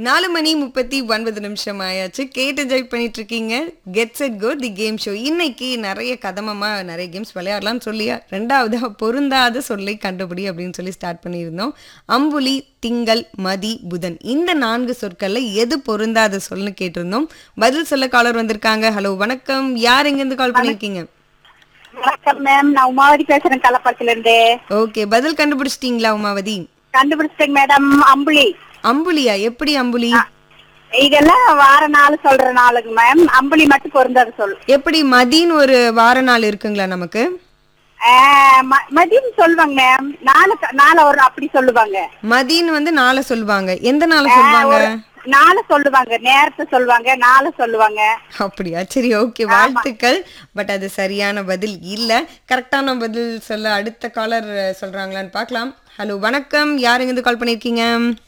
நாலு மணி முப்பத்தி ஒன்பது நிமிஷம் ஆயாச்சு கேட்டு என்ஜாய் பண்ணிட்டு இருக்கீங்க get set go the game show இன்னைக்கு நிறைய கதமமா நிறைய கேம்ஸ் விளையாடலாம்னு சொல்லி ரெண்டாவதா பொருந்தாத சொல்லை கண்டுபிடி அப்படின்னு சொல்லி ஸ்டார்ட் பண்ணியிருந்தோம் அம்புலி திங்கள் மதி புதன் இந்த நான்கு சொற்கள்ல எது பொருந்தாத சொல்னு கேட்டிருந்தோம் பதில் சொல்ல காலர் வந்திருக்காங்க ஹலோ வணக்கம் யார் எங்கேருந்து கால் பண்ணியிருக்கீங்க வணக்கம் மேம் நான் உமாவதி பேசுறேன் கள்ளப்படத்துல இருந்து ஓகே பதில் கண்டுபிடிச்சிட்டீங்களா உமாவதி கண்டுபிடிச்சிட்டேங்க மேடம் அம்புலி அம்புலியா எப்படி அம்புலி இதெல்லாம் வார நாள் சொல்ற நாளுங்க மேம் அம்புலி மட்டும் பொருந்தாது சொல் எப்படி மதின்னு ஒரு வார நாள் இருக்குங்களா நமக்கு மதியம் சொல்லுவாங்க மேம் நாளை நாளை ஒரு அப்படி சொல்லுவாங்க மதின்னு வந்து நாளை சொல்லுவாங்க எந்த நாளை சொல்லுவாங்க நாளை சொல்லுவாங்க நேரத்தை சொல்லுவாங்க நாளை சொல்லுவாங்க அப்படியா சரி ஓகே வாழ்த்துக்கள் பட் அது சரியான பதில் இல்ல கரெக்டான பதில் சொல்ல அடுத்த காலர் சொல்றாங்களான்னு பார்க்கலாம் ஹலோ வணக்கம் யார் எங்கிருந்து கால் பண்ணியிருக்கீங்க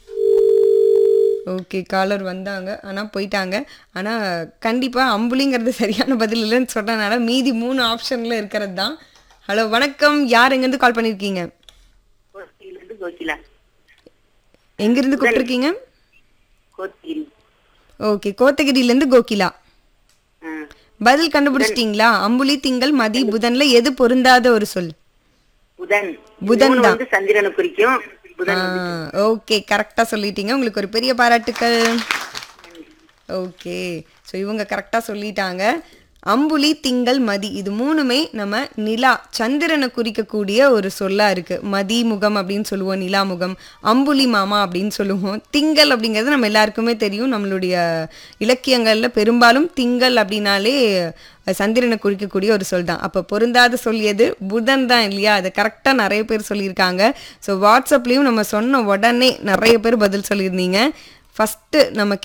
ஓகே காலர் வந்தாங்க ஆனா போயிட்டாங்க ஆனா கண்டிப்பா அம்புலிங்கிறது சரியான பதில் இல்லைன்னு சொன்னனால மீதி மூணு ஆப்ஷன்ல இருக்கிறது தான் ஹலோ வணக்கம் யார் எங்கிருந்து கால் பண்ணியிருக்கீங்க கோகிலா எங்கிருந்து கூப்பிட்டுருக்கீங்க கோத்தில் ஓகே கோத்தகிரியிலேருந்து கோகிலா பதில் கண்டுபிடிச்சிட்டீங்களா அம்புலி திங்கள் மதி புதன்ல எது பொருந்தாத ஒரு சொல் புதன் புதன் மூணு தான் வந்து சந்திரனை குறிக்கும் புதன் ஓகே கரெக்டா சொல்லிட்டீங்க உங்களுக்கு ஒரு பெரிய பாராட்டுக்கள் ஓகே ஸோ இவங்க கரெக்டா சொல்லிட்டாங்க அம்புலி திங்கள் மதி இது மூணுமே நம்ம நிலா சந்திரனை குறிக்கக்கூடிய ஒரு சொல்லா இருக்கு மதி முகம் அப்படின்னு சொல்லுவோம் நிலா முகம் அம்புலி மாமா அப்படின்னு சொல்லுவோம் திங்கள் அப்படிங்கிறது நம்ம எல்லாருக்குமே தெரியும் நம்மளுடைய இலக்கியங்கள்ல பெரும்பாலும் திங்கள் அப்படின்னாலே சந்திரனை குறிக்கக்கூடிய ஒரு சொல் தான் அப்போ பொருந்தாத சொல் எது புதன் தான் இல்லையா அதை கரெக்டாக நிறைய பேர் சொல்லியிருக்காங்க ஸோ வாட்ஸ்அப்லேயும் நம்ம சொன்ன உடனே நிறைய பேர் பதில் சொல்லியிருந்தீங்க ஃபஸ்ட்டு நம்ம